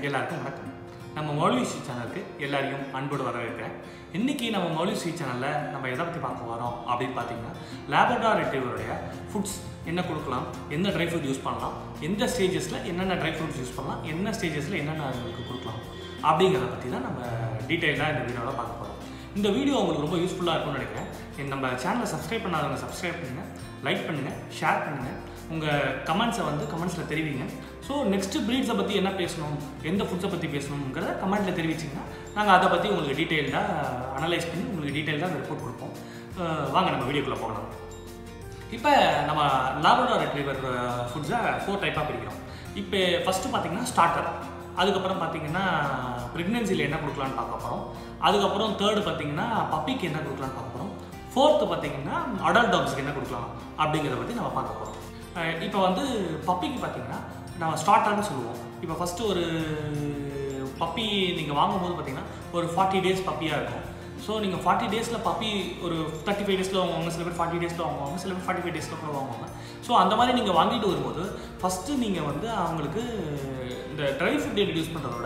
எல்லாருக்கும் வணக்கம் நம்ம மௌலி ஸ்ரீ சேனலுக்கு எல்லாரையும் அன்போடு வரவேற்கிறேன் இன்னைக்கு நம்ம மௌலி ஸ்ரீ சேனலில் நம்ம எதை பற்றி பார்க்க வரோம் அப்படின்னு பார்த்தீங்கன்னா லேபடார் ரெட்ரீவருடைய ஃபுட்ஸ் என்ன கொடுக்கலாம் எந்த ட்ரை ஃப்ரூட் யூஸ் பண்ணலாம் எந்த ஸ்டேஜஸில் என்னென்ன ட்ரை ஃப்ரூட்ஸ் யூஸ் பண்ணலாம் என்ன ஸ்டேஜஸில் என்னென்ன அதுங்களுக்கு கொடுக்கலாம் அப்படிங்கிறத பற்றி தான் நம்ம டீட்டெயிலாக இந்த வீடியோவில் பார்க்க போகிறோம் இந்த வீடியோ உங்களுக்கு ரொம்ப யூஸ்ஃபுல்லாக இருக்கும்னு நினைக்கிறேன் என் நம்ம சேனலை சப்ஸ்கிரைப் பண்ணாதவங்க சப்ஸ்கிரைப் பண்ணுங்கள் லைக் பண்ணுங்கள் ஷேர் பண்ணுங்கள் உங்கள் கமெண்ட்ஸை வந்து கமெண்ட்ஸில் தெரிவிங்க ஸோ நெக்ஸ்ட் ப்ரீட்ஸை பற்றி என்ன பேசணும் எந்த ஃபுட்ஸை பற்றி பேசணுங்கிறத கமெண்ட்டில் தெரிவிச்சிங்கன்னா நாங்கள் அதை பற்றி உங்களுக்கு டீட்டெயில்டாக அனலைஸ் பண்ணி உங்களுக்கு டீட்டெயில்டாக ரிப்போர்ட் கொடுப்போம் அஹ் வாங்க நம்ம வீடியோக்குள்ளே போகலாம் இப்போ நம்ம லாபடார் ரெட்ரீவர் ஃபுட்ஸை ஃபோர் டைப்பாக பிரிக்கிறோம் இப்போ ஃபஸ்ட்டு பார்த்தீங்கன்னா ஸ்டார்டர் அதுக்கப்புறம் பார்த்தீங்கன்னா ப்ரெக்னென்சியில் என்ன கொடுக்கலான்னு பார்க்க போகிறோம் அதுக்கப்புறம் தேர்டு பார்த்தீங்கன்னா பப்பிக்கு என்ன கொடுக்கலான்னு பார்க்க போகிறோம் ஃபோர்த்து பார்த்தீங்கன்னா அடல்ட் டாக்ஸ்க்கு என்ன கொடுக்கலாம் அப்படிங்கிறத பற்றி நம்ம பார்க்க போகிறோம் இப்போ வந்து பப்பிக்கு பார்த்தீங்கன்னா நம்ம ஸ்டார்டர்னு சொல்லுவோம் இப்போ ஃபஸ்ட்டு ஒரு பப்பி நீங்கள் வாங்கும்போது பார்த்தீங்கன்னா ஒரு ஃபார்ட்டி டேஸ் பப்பியாக இருக்கும் ஸோ நீங்கள் ஃபார்ட்டி டேஸில் பப்பி ஒரு தேர்ட்டி ஃபைவ் டேஸில் வாங்குவாங்க சில பேர் ஃபார்ட்டி டேஸில் வாங்குவாங்க சில பேர் ஃபார்ட்டி ஃபைவ் டேஸில் கூட வாங்குவாங்க ஸோ அந்த மாதிரி நீங்கள் வாங்கிட்டு வரும்போது ஃபஸ்ட்டு நீங்கள் வந்து அவங்களுக்கு இந்த ட்ரை ஃபுட் இன்ட்ரடியூஸ் பண்ணுறதோட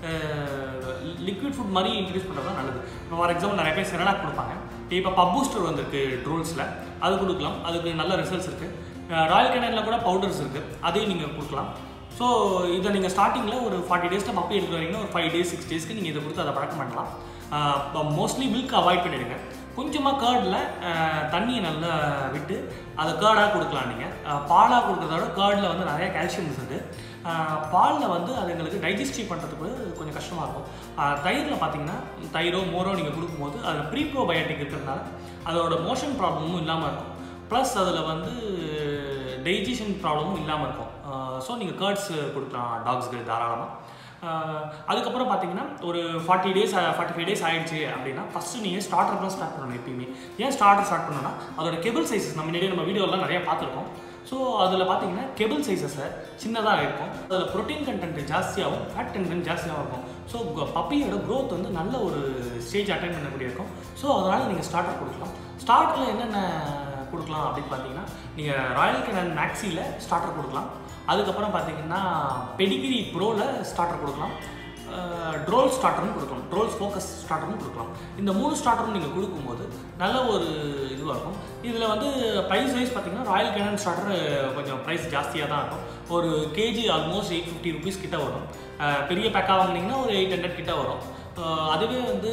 லிக்விட் ஃபுட் மாதிரி இன்ட்ரடியூஸ் பண்ணுறது தான் நல்லது இப்போ ஃபார் எக்ஸாம்பிள் நிறைய பேர் செரலாக் கொடுப்பாங்க இப்போ பப் பூஸ்டர் வந்திருக்கு ட்ரோல்ஸில் அது கொடுக்கலாம் அதுக்கு நல்ல ரிசல்ட்ஸ் இருக்குது ராயல் கேனனில் கூட பவுடர்ஸ் இருக்குது அதையும் நீங்கள் கொடுக்கலாம் ஸோ இதை நீங்கள் ஸ்டார்டிங்கில் ஒரு ஃபார்ட்டி டேஸில் பப்பி எடுத்து வரீங்கன்னா ஒரு ஃபைவ் டேஸ் சிக்ஸ் டேஸ்க்கு நீங்கள் இதை கொடுத்து அதை பழக்கம் பண்ணலாம் மோஸ்ட்லி மில்க் அவாய்ட் பண்ணிடுங்க கொஞ்சமாக கேர்டில் தண்ணியை நல்லா விட்டு அதை கேர்டாக கொடுக்கலாம் நீங்கள் பாலாக கொடுக்குறத விட கேர்டில் வந்து நிறைய கால்சியம்ஸ் இருக்குது பாலில் வந்து அது எங்களுக்கு டைஜஸ்டிவ் பண்ணுறதுக்கு கொஞ்சம் கஷ்டமாக இருக்கும் தயிரில் பார்த்தீங்கன்னா தயிரோ மோரோ நீங்கள் கொடுக்கும்போது அதில் ப்ரீப்ரோபயோட்டிக் இருக்கிறதுனால அதோட மோஷன் ப்ராப்ளமும் இல்லாமல் இருக்கும் ப்ளஸ் அதில் வந்து டைஜஷன் ப்ராப்ளமும் இல்லாமல் இருக்கும் ஸோ நீங்கள் கேர்ட்ஸ் கொடுக்கலாம் டாக்ஸ்க்கு தாராளமாக அதுக்கப்புறம் பார்த்தீங்கன்னா ஒரு forty days forty five days ஆயிடுச்சு அப்படின்னா ஃபஸ்ட்டு நீங்கள் ஸ்டார்டர் தான் ஸ்டார்ட் பண்ணணும் எப்பயுமே ஏன் ஸ்டார்டர் ஸ்டார்ட் பண்ணணும்னா அதோட கெபிள் சைஸஸ் நம்ம முன்னாடியே நம்ம வீடியோலாம் நிறைய பார்த்துருக்கோம் ஸோ அதில் பார்த்தீங்கன்னா கெபிள் சைஸஸை சின்னதாக இருக்கும் அதில் ப்ரோட்டீன் கண்டென்ட் ஜாஸ்தியாகவும் ஃபேட் கண்டென்ட் ஜாஸ்தியாகவும் இருக்கும் ஸோ பப்பியோட க்ரோத் வந்து நல்ல ஒரு ஸ்டேஜ் அட்டைன் பண்ணக்கூடிய இருக்கும் ஸோ அதனால் நீங்கள் ஸ்டார்டர் கொடுக்கலாம் ஸ்டார்டரில் என்னென்ன கொடுக்கலாம் அப்படின்னு பார்த்தீங்கன்னா நீங்கள் ராயல் கேனன் மேக்ஸியில் ஸ்டார்டர் கொடுக்கலாம் அதுக்கப்புறம் பார்த்தீங்கன்னா பெடிகிரி ப்ரோவில் ஸ்டார்டர் கொடுக்கலாம் ட்ரோல் ஸ்டார்டர்னு கொடுக்கலாம் ட்ரோல்ஸ் ஃபோக்கஸ் ஸ்டார்டர்னு கொடுக்கலாம் இந்த மூணு ஸ்டார்டரும் நீங்கள் கொடுக்கும்போது நல்ல ஒரு இதுவாக இருக்கும் இதில் வந்து ப்ரைஸ் வைஸ் பார்த்தீங்கன்னா ராயல் கேனன் ஸ்டார்டர் கொஞ்சம் ப்ரைஸ் ஜாஸ்தியாக தான் இருக்கும் ஒரு KG almost eight fifty rupees கிட்ட வரும் பெரிய பேக்காக வாங்கினீங்கன்னா ஒரு எயிட் ஹண்ட்ரட் கிட்ட வரும் அதுவே வந்து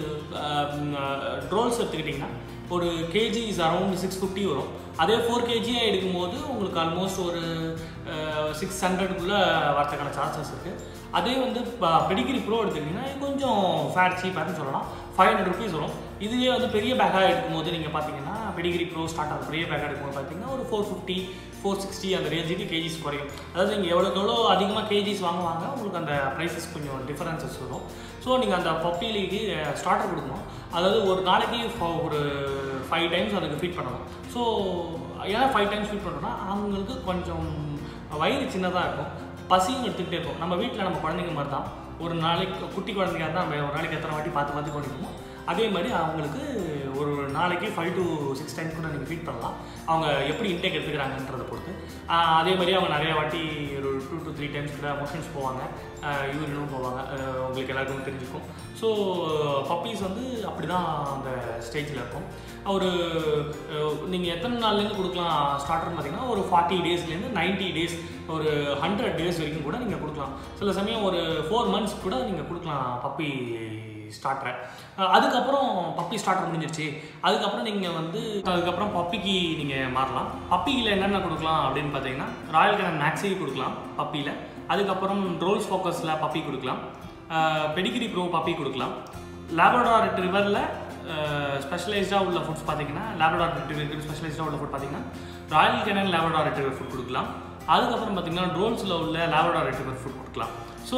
ட்ரோல்ஸ் எடுத்துக்கிட்டிங்கன்னா ஒரு KG is around six fifty வரும் அதே ஃபோர் கேஜியாக எடுக்கும்போது உங்களுக்கு ஆல்மோஸ்ட் ஒரு சிக்ஸ் ஹண்ட்ரடுக்குள்ளே வரத்துக்கான சான்சஸ் இருக்குது அதே வந்து பெடிகிரி ப்ரோ எடுத்துக்கிட்டிங்கன்னா கொஞ்சம் ஃபேர் சீப்பாக சொல்லலாம் ஃபைவ் ஹண்ட்ரட் ருபீஸ் வரும் இதுவே வந்து பெரிய பேக்காக எடுக்கும்போது நீங்கள் பார்த்தீங்கன்னா பெடிகிரி ப்ரோ ஸ்டார்ட் ஆகும் பெரிய பேக்காக எடுக்கும்போது பார்த்தீங்கன்னா ஒரு ஃபோர் ஃபிஃப்டி ஃபோர் சிக்ஸ்டி அந்த ரேஞ்சுக்கு கேஜிஸ் குறையும் அதாவது நீங்கள் எவ்வளோக்கு எவ்வளோ அதிகமாக கேஜிஸ் வாங்குவாங்க உங்களுக்கு அந்த ப்ரைஸஸ் கொஞ்சம் டிஃபரன்சஸ் வரும் ஸோ நீங்கள் அந்த பப்பிலிக்கு ஸ்டார்டர் கொடுக்கணும் அதாவது ஒரு நாளைக்கு ஒரு ஃபைவ் டைம்ஸ் அதுக்கு ஃபீட் பண்ணணும் ஸோ ஏன் ஃபைவ் டைம்ஸ் ஃபீட் பண்ணுறோன்னா அவங்களுக்கு கொஞ்சம் வயிறு சின்னதாக இருக்கும் பசியும் எடுத்துக்கிட்டே இருக்கும் நம்ம வீட்டில் நம்ம குழந்தைங்க மாதிரி தான் ஒரு நாளைக்கு குட்டி குழந்தைங்க இருந்தால் நம்ம ஒரு நாளைக்கு எத்தனை வாட்டி பார்த்து பார்த்து கொண்டிருக்கோம் அதே மாதிரி அவங்களுக்கு ஒரு நாளைக்கு ஃபைவ் டு சிக்ஸ் டைம்ஸ் கூட நீங்கள் ஃபீட் பண்ணலாம் அவங்க எப்படி இன்டேக் எடுத்துக்கிறாங்கன்றதை பொறுத்து அதே மாதிரி அவங்க நிறைய வாட்டி ஒரு டூ டு த்ரீ டைம்ஸ் கூட மோஷன்ஸ் போவாங்க யூரினும் போவாங்க உங்களுக்கு எல்லாருக்கும் தெரிஞ்சுக்கும் ஸோ பப்பீஸ் வந்து அப்படி தான் அந்த ஸ்டேஜில் இருக்கும் ஒரு நீங்கள் எத்தனை நாள்லேருந்து கொடுக்கலாம் ஸ்டார்டர்னு பார்த்தீங்கன்னா ஒரு ஃபார்ட்டி டேஸ்லேருந்து நைன்ட்டி டேஸ் ஒரு ஹண்ட்ரட் டேஸ் வரைக்கும் கூட நீங்கள் கொடுக்கலாம் சில சமயம் ஒரு ஃபோர் மந்த்ஸ் கூட நீங்கள் கொடுக்கலாம் பப்பி ஸ்டார்டரை அதுக்கப்புறம் பப்பி ஸ்டார்டர் முடிஞ்சிருச்சு அதுக்கப்புறம் நீங்கள் வந்து அதுக்கப்புறம் பப்பிக்கு நீங்கள் மாறலாம் பப்பியில் என்னென்ன கொடுக்கலாம் அப்படின்னு பார்த்தீங்கன்னா ராயல் கேனன் மேக்ஸி கொடுக்கலாம் பப்பியில் அதுக்கப்புறம் ரோல்ஸ் ஃபோக்கஸில் பப்பி கொடுக்கலாம் பெடிகிரி ப்ரோ பப்பி கொடுக்கலாம் லேபடார் ரிவரில் ஸ்பெஷலைஸ்டாக உள்ள ஃபுட்ஸ் பார்த்தீங்கன்னா லேபடார் ரிட்ரிவர் ஸ்பெஷலைஸ்டாக உள்ள ஃபுட் பார்த்தீங்கன்னா Royal Canin Labrador retriever food கொடுக்கலாம் அதுக்கப்புறம் பார்த்தீங்கன்னா ட்ரோல்ஸில் உள்ள லேபடார் ரிட்ரிவர் ஃபுட் கொடுக்கலாம் ஸோ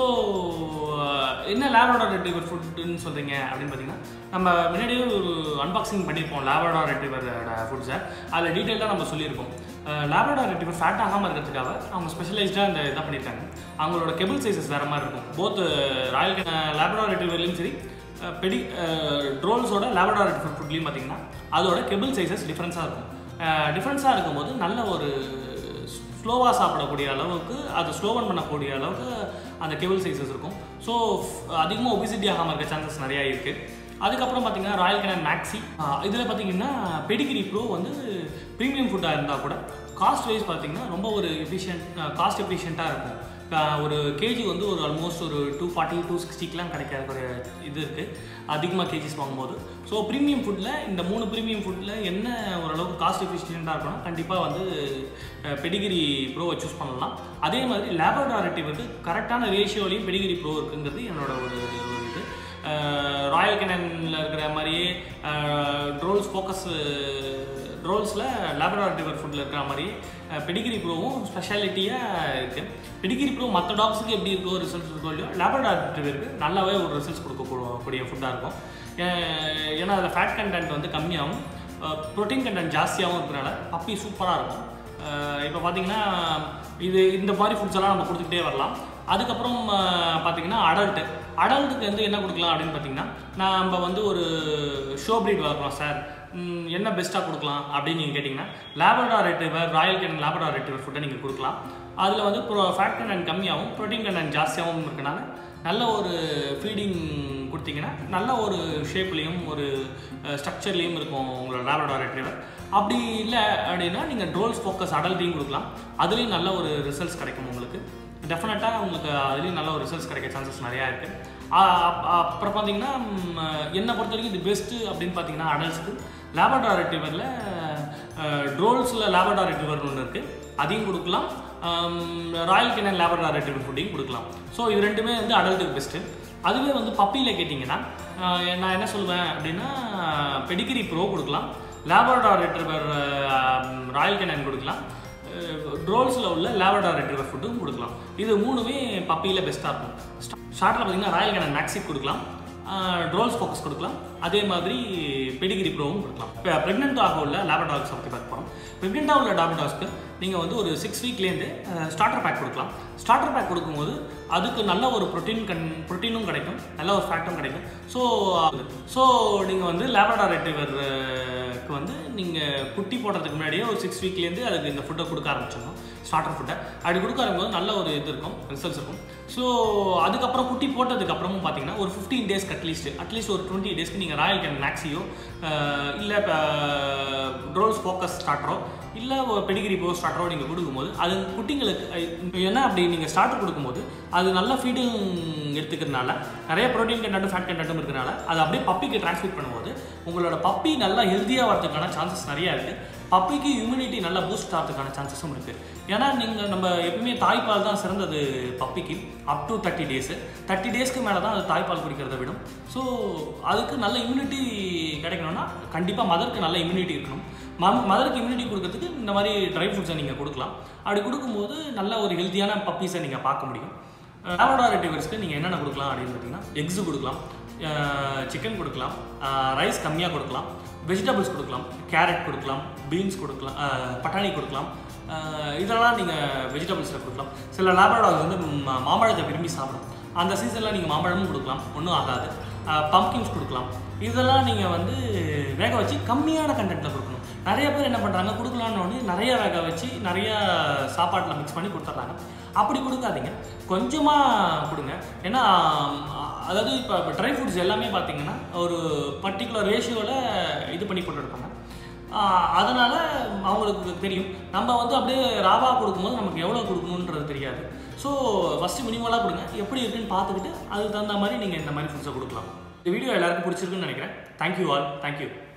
என்ன லேபடார் ரெட்ரிவர் ஃபுட்டுன்னு சொல்கிறீங்க அப்படின்னு பார்த்தீங்கன்னா நம்ம முன்னாடியே ஒரு அன்பாக்சிங் பண்ணியிருப்போம் லேபடார் ரெட்ரிவரோட ஃபுட்ஸை அதில் டீட்டெயிலாக நம்ம சொல்லியிருக்கோம் லேபடார் ரெட்ரிவர் ஃபேட் ஆகாமல் இருக்கிறதுக்காக அவங்க ஸ்பெஷலைஸ்டாக இந்த இதாக பண்ணியிருக்காங்க அவங்களோட கெபிள் சைஸஸ் வேறு மாதிரி இருக்கும் போத் ராயல் லேபடார் ரெட்ரிவர்லையும் சரி பெடி ட்ரோல்ஸோட லேபடார் ரெட்ரிவர் ஃபுட்லேயும் பார்த்தீங்கன்னா அதோட கெபிள் சைஸஸ் டிஃப்ரென்ஸாக இருக்கும் டிஃப்ரென்ஸாக இருக்கும்போது நல்ல ஒரு ஸ்லோவாக சாப்பிடக்கூடிய அளவுக்கு அது ஸ்லோவன் பண்ணக்கூடிய அளவுக்கு அந்த கெபிள் சைஸஸ் இருக்கும் ஸோ அதிகமாக ஒபிசிட்டி ஆகாமல் இருக்க சான்சஸ் நிறையா இருக்குது அதுக்கப்புறம் பார்த்தீங்கன்னா ராயல் கேனன் மேக்ஸி இதில் பார்த்தீங்கன்னா பெடிகிரி ப்ரோ வந்து ப்ரீமியம் ஃபுட்டாக இருந்தால் கூட காஸ்ட் வைஸ் பார்த்தீங்கன்னா ரொம்ப ஒரு எஃபிஷியன்ட் காஸ்ட் எஃபிஷியண்ட்டாக இருக்கும் அஹ் ஒரு கேஜி வந்து ஒரு ஆல்மோஸ்ட் ஒரு டூ ஃபார்ட்டி டூ சிக்ஸ்டிக்கெலாம் கிடைக்கக்கூடிய இது இருக்குது அதிகமாக கேஜிஸ் வாங்கும்போது ஸோ ப்ரீமியம் ஃபுட்டில் இந்த மூணு ப்ரீமியம் ஃபுட்டில் என்ன ஓரளவுக்கு காஸ்ட் எஃபிஷியண்ட்டாக இருக்கும்னா கண்டிப்பாக வந்து பெடிகிரி ப்ரோவை சூஸ் பண்ணலாம் அதே மாதிரி லேபரடாரிட்டி வந்து கரெக்டான ரேஷியோலையும் பெடிகிரி ப்ரோ இருக்குங்கிறது என்னோட ஒரு ஒரு இது ராயல் கெனனில் இருக்கிற மாதிரியே ட்ரோல்ஸ் ஃபோக்கஸ் ட்ரோல்ஸில் லேபரடாரிட்டிவர் ஃபுட்டில் இருக்கிற மாதிரி பெடிகிரி ப்ரோவும் ஸ்பெஷாலிட்டியாக இருக்குது பெடிகிரி ப்ரோ மற்ற டாக்ஸுக்கு எப்படி இருக்கோ ரிசல்ட்ஸ் இருக்கோ இல்லையோ லேபரடாரிட்டிவருக்கு நல்லாவே ஒரு ரிசல்ட்ஸ் கொடுக்கக்கூடிய ஃபுட்டாக இருக்கும் ஏ- ஏன்னா அதில் ஃபேட் கண்டென்ட் வந்து கம்மியாகவும் ப்ரோட்டீன் கண்டென்ட் ஜாஸ்தியாகவும் இருக்கிறனால பப்பி சூப்பராக இருக்கும் இப்போ பார்த்தீங்கன்னா இது இந்த மாதிரி ஃபுட்ஸ் எல்லாம் நம்ம கொடுத்துக்கிட்டே வரலாம் அதுக்கப்புறம் அஹ், பார்த்தீங்கன்னா அடல்ட்டு அடல்ட்டுக்கு வந்து என்ன கொடுக்கலாம் அப்படின்னு பார்த்தீங்கன்னா நம்ம வந்து ஒரு ஷோ ப்ரீட் வளர்க்குறோம் சார் ம், என்ன பெஸ்ட்டாக கொடுக்கலாம் அப்படின்னு நீங்கள் கேட்டிங்கன்னா Labrador retriever Royal Canin Labrador retriever ஃபுட்டை நீங்கள் கொடுக்கலாம் அதில் வந்து ப்ரோ ஃபேட் கண்டென்ட் கம்மியாகவும் ப்ரோட்டீன் கண்டென்ட் ஜாஸ்தியாகவும் இருக்கனால நல்ல ஒரு ஃபீடிங் கொடுத்தீங்கன்னா நல்ல ஒரு ஷேப்லேயும் ஒரு ஸ்ட்ரக்சர்லேயும் இருக்கும் உங்களோட லேபரடார் ரெட்ரீவர் அப்படி இல்லை அப்படின்னா நீங்கள் ட்ரோல்ஸ் ஃபோக்கஸ் அடல்ட்டையும் கொடுக்கலாம் அதுலேயும் நல்ல ஒரு ரிசல்ட்ஸ் கிடைக்கும் உங்களுக்கு டெஃபினட்டாக உங்களுக்கு அதுலேயும் நல்ல ஒரு ரிசல்ட்ஸ் கிடைக்க சான்சஸ் நிறையா இருக்குது அப்புறம் பார்த்தீங்கன்னா ம், என்னை பொறுத்த வரைக்கும் இது பெஸ்ட்டு அப்படின்னு பார்த்தீங்கன்னா அடல்ட்ஸ்க்கு லேபரடார் ரெட்ரீவரில் ட்ரோல்ஸில் லேபரடார் ரெட்ரீவர் ஒன்று இருக்குது அதையும் கொடுக்கலாம் ராயல் கெனன் லேபரடார் ரெட்ரீவர் ஃபுட்டையும் கொடுக்கலாம் ஸோ இது ரெண்டுமே வந்து அடல்ட்டுக்கு பெஸ்ட்டு அதுவே வந்து பப்பியில் கேட்டிங்கன்னா ஆஹ் நான் என்ன சொல்லுவேன் அப்படின்னா பெடிகிரி ப்ரோ கொடுக்கலாம் லேபரடார் ரெட்ரிவர் ராயல் கெனன் கொடுக்கலாம் ட்ரோல்ஸில் உள்ள லேபரடார் ரெட்ரிவர் ஃபுட்டும் கொடுக்கலாம் இது மூணுமே பப்பியில் பெஸ்ட்டாக இருக்கும் ஸ்டார்டில் பார்த்தீங்கன்னா ராயல் கெனன் மேக்ஸிக் கொடுக்கலாம் ட்ரோல்ஸ் ஃபோக்கஸ் கொடுக்கலாம் அதே மாதிரி பெடிகிரி ப்ரோவும் கொடுக்கலாம் இப்போ ப்ரெக்னென்ட்டாக உள்ள லேபடாக்ஸ் பற்றி பார்க்க போகிறோம் ப்ரெக்னெண்ட்டாக உள்ள டாக்டர்ஸ்க்கு நீங்கள் வந்து ஒரு சிக்ஸ் வீக்லேருந்து ஸ்டார்டர் பேக் கொடுக்கலாம் ஸ்டார்டர் பேக் கொடுக்கும்போது அதுக்கு நல்ல ஒரு ப்ரோட்டீன் கன் ப்ரோட்டீனும் கிடைக்கும் நல்ல ஒரு ஃபேக்டும் கிடைக்கும் ஸோ ஸோ நீங்கள் வந்து லேபடார் ரெட்ரிவருக்கு வந்து நீங்கள் குட்டி போடுறதுக்கு முன்னாடியே ஒரு சிக்ஸ் வீக்லேருந்து அதுக்கு இந்த ஃபுட்டை கொடுக்க ஆரம்பிச்சிடணும் ஸ்டார்டர் ஃபுட்டை அப்படி கொடுக்க ஆரம்பிக்கும்போது நல்ல ஒரு இது இருக்கும் ரிசல்ட்ஸ் இருக்கும் ஸோ அதுக்கப்புறம் குட்டி போட்டதுக்கு அப்புறமும் பார்த்தீங்கன்னா ஒரு ஃபிஃப்டீன் டேஸ்க்கு அட்லீஸ்ட் அட்லீஸ்ட் ஒரு டுவெண்ட்டி டேஸ்க்கு நீங்கள் ராயல் கேன் மேக்ஸியோ இல்லை ட்ரோல்ஸ் ஃபோக்கஸ் ஸ்டார்டரோ இல்லை பெடிகிரி போ ஸ்டார்டரோ நீங்கள் கொடுக்கும்போது அது குட்டிங்களுக்கு அஹ், என்ன அப்படி நீங்கள் ஸ்டார்டர் கொடுக்கும்போது அது நல்ல ஃபீடிங் எடுத்துக்கிறதுனால நிறைய ப்ரோட்டீன் கண்டென்ட்டும் ஃபேட் கண்டென்ட்டும் இருக்கிறனால அது அப்படியே பப்பிக்கு ட்ரான்ஸ்மிட் பண்ணும்போது உங்களோட பப்பி நல்லா ஹெல்த்தியாக வரதுக்கான சான்சஸ் நிறையா இருக்குது பப்பிக்கு இம்யூனிட்டி நல்லா பூஸ்ட் ஆகிறதுக்கான சான்சஸும் இருக்குது ஏன்னா நீங்கள் நம்ம எப்பவுமே தாய்ப்பால் தான் சிறந்தது பப்பிக்கு up to thirty days thirty டேஸ்க்கு மேலே தான் அது தாய்ப்பால் குடிக்கிறத விடும் ஸோ அதுக்கு நல்ல இம்யூனிட்டி கிடைக்கணும்னா கண்டிப்பாக மதருக்கு நல்ல இம்யூனிட்டி இருக்கணும் ம மதருக்கு இம்யூனிட்டி கொடுக்கறதுக்கு இந்த மாதிரி ட்ரை ஃப்ரூட்ஸை நீங்கள் கொடுக்கலாம் அப்படி கொடுக்கும்போது நல்ல ஒரு ஹெல்த்தியான பப்பீஸை நீங்கள் பார்க்க முடியும் லேபரடார் ரெட்டிவர்ஸ்க்கு நீங்கள் என்னென்ன கொடுக்கலாம் அப்படின்னு பார்த்தீங்கன்னா எக்ஸு கொடுக்கலாம் சிக்கன் கொடுக்கலாம் ரைஸ் கம்மியாக கொடுக்கலாம் வெஜிடபிள்ஸ் கொடுக்கலாம் கேரட் கொடுக்கலாம் பீன்ஸ் கொடுக்கலாம் அஹ், பட்டாணி கொடுக்கலாம் அஹ், இதெல்லாம் நீங்கள் வெஜிடபிள்ஸில் கொடுக்கலாம் சில லேபரடார்ஸ் வந்து ம- மாம்பழத்தை விரும்பி சாப்பிடும் அந்த சீசனில் நீங்கள் மாம்பழமும் கொடுக்கலாம் ஒன்றும் ஆகாது பம்கின்ஸ் கொடுக்கலாம் இதெல்லாம் நீங்கள் வந்து வேக வச்சு கம்மியான கண்டென்ட்டில் கொடுக்கணும் நிறைய பேர் என்ன பண்ணுறாங்க கொடுக்கலான்னு ஒன்று நிறைய வேக வச்சு நிறைய சாப்பாட்டில் மிக்ஸ் பண்ணி கொடுத்துட்றாங்க அப்படி கொடுக்காதீங்க கொஞ்சமாக கொடுங்க ஏன்னா ஆஹ், அதாவது இப்போ ட்ரை ஃப்ரூட்ஸ் எல்லாமே பார்த்தீங்கன்னா ஒரு பர்டிகுலர் ரேஷியோவில் இது பண்ணி போட்டுருப்பாங்க அதனால் அவங்களுக்கு தெரியும் நம்ம வந்து அப்படியே ராவா கொடுக்கும்போது நமக்கு எவ்வளோ கொடுக்கணுன்றது தெரியாது ஸோ ஃபஸ்ட்டு மினிமலாக கொடுங்க எப்படி இருக்குன்னு பார்த்துக்கிட்டு அதுக்கு தகுந்த மாதிரி நீங்கள் இந்த மாதிரி ஃபுட்ஸை கொடுக்கலாம் இந்த வீடியோ எல்லாருக்கும் பிடிச்சிருக்குன்னு நினைக்கிறேன் தேங்க்யூ ஆல் தேங்க்யூ